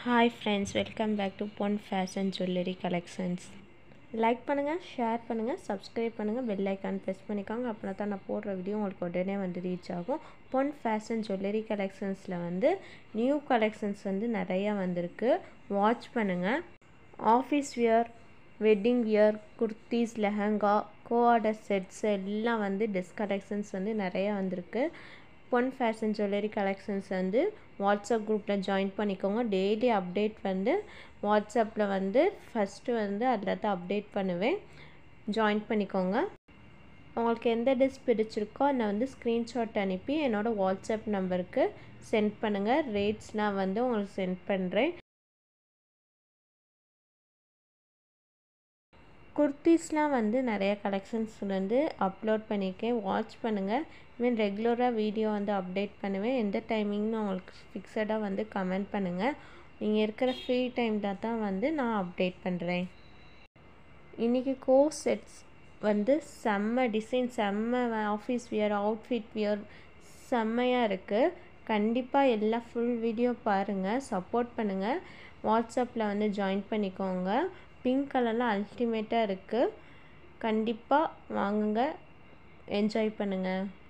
hi friends welcome back to Pon fashion jewellery collections like பண்ணுங்கள் share பண்ணுங்கள் subscribe பண்ணுங்கள் bell icon press பண்ணிக்கோங்க அப்படின்னா தான் நான் போடுற வீடியோ உங்களுக்கு உடனே வந்து ரீச் ஆகும் பொன் ஃபேஷன் ஜுவல்லரி கலெக்ஷன்ஸில் வந்து நியூ கலெக்ஷன்ஸ் வந்து நிறையா வந்திருக்கு வாட்ச் பண்ணுங்கள் office wear wedding wear kurtis lehenga coord sets எல்லாம் வந்து ட்ரெஸ் கலெக்ஷன்ஸ் வந்து நிறையா வந்திருக்கு பொன் ஃபேஷன் ஜுவல்லரி கலெக்ஷன்ஸ் வந்து வாட்ஸ்அப் குரூப்பில் ஜாயின் பண்ணிக்கோங்க டெய்லி அப்டேட் வந்து வாட்ஸ்அப்பில் வந்து ஃபஸ்ட்டு வந்து அதில் தான் அப்டேட் பண்ணுவேன் ஜாயின் பண்ணிக்கோங்க உங்களுக்கு எந்த ட்ரெஸ் பிடிச்சிருக்கோ அதை வந்து ஸ்க்ரீன்ஷாட் அனுப்பி என்னோடய வாட்ஸ்அப் நம்பருக்கு சென்ட் பண்ணுங்கள் ரேட்ஸ்லாம் வந்து உங்களுக்கு சென்ட் பண்ணுறேன் குர்த்திஸ்லாம் வந்து நிறைய கலெக்ஷன்ஸ் வந்து அப்லோட் பண்ணியிருக்கேன் வாட்ச் பண்ணுங்கள் மீன் ரெகுலராக வீடியோ வந்து அப்டேட் பண்ணுவேன் எந்த டைமிங்னு உங்களுக்கு ஃபிக்ஸடாக வந்து கமெண்ட் பண்ணுங்கள் நீங்கள் இருக்கிற ஃப்ரீ டைமில் தான் வந்து நான் அப்டேட் பண்ணுறேன் இன்றைக்கி கோர்ஸ் செட்ஸ் வந்து செம்ம டிசைன் செம்ம ஆஃபீஸ் வியர் அவுட்ஃபிட் வியர் செம்மையாக இருக்குது கண்டிப்பாக எல்லா ஃபுல் வீடியோ பாருங்கள் சப்போர்ட் பண்ணுங்கள் வாட்ஸ்அப்பில் வந்து ஜாயின் பண்ணிக்கோங்க பிங்க் கலர்லாம் அல்டிமேட்டாக இருக்குது கண்டிப்பாக வாங்குங்க என்ஜாய் பண்ணுங்கள்